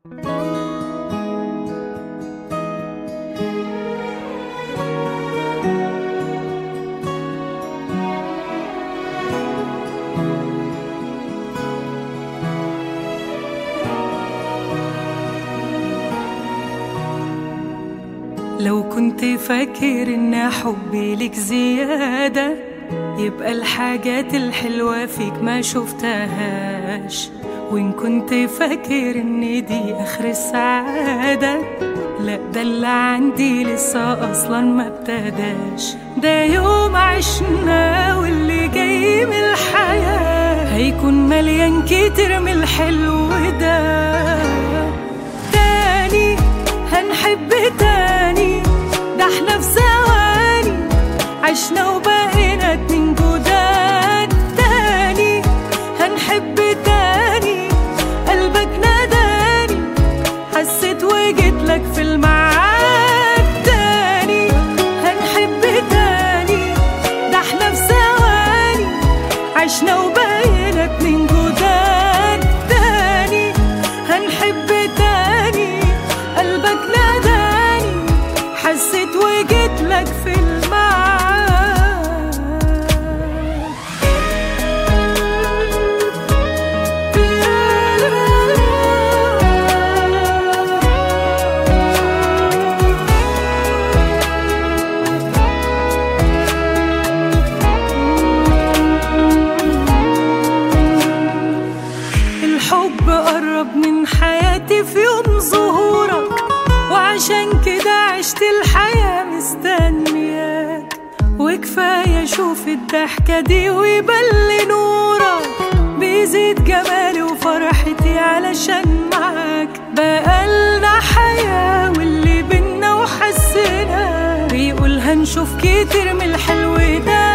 لو كنت فاكر ان حبي لك زيادة يبقى الحاجات الحلوة فيك ما شفتهاش وإن كنت فاكر إن دي آخر السعادة لا ده اللي عندي لسه أصلا ما ابتداش ده يوم عشنا واللي جاي من الحياة هيكون مليان كتير من الحلو ده تاني هنحب تاني ده احنا في ثواني عشنا وبقينا اتنين جداد تاني هنحب تاني قلبك ناداني حسيت وجيت لك في الميعاد تاني هنحب تاني ده احنا في ثواني عشنا وبقينا اتنين جداد تاني هنحب تاني قلبك ناداني حسيت وجيت لك في الميعاد الحب قرب من حياتي في يوم ظهورك وعشان كده عشت الحياة مستنياك وكفاية اشوف الضحكة دي ويبل نورك بيزيد جمالي وفرحتي علشان معاك بقالنا حياة واللي بينا وحسنا بيقول هنشوف كتير من الحلو ده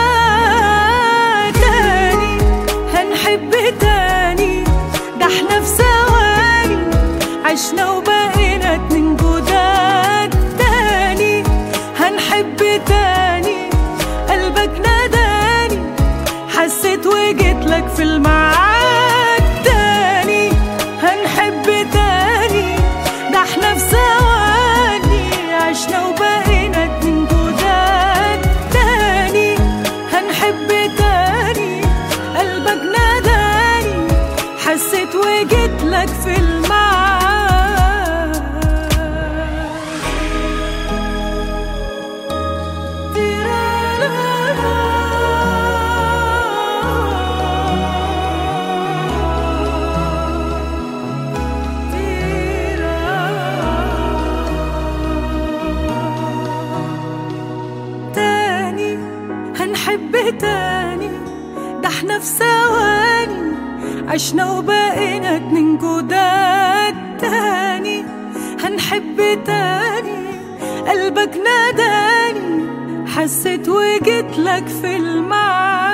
تاني هنحب تاني ده احنا في ثواني عشنا وبقينا اتنين جداد تاني هنحب تاني قلبك ناداني حسيت وجيت لك في الميعاد تاني هنحب تاني ده احنا في ثواني عشنا وبقينا اتنين جداد تاني هنحب تاني قلبك ناداني حسيت وجيت لك في الميعاد تاني هنحب تاني ده احنا في ثواني عشنا وبقينا اتنين جداد تاني هنحب تاني قلبك ناداني حسيت وجيت لك في الميعاد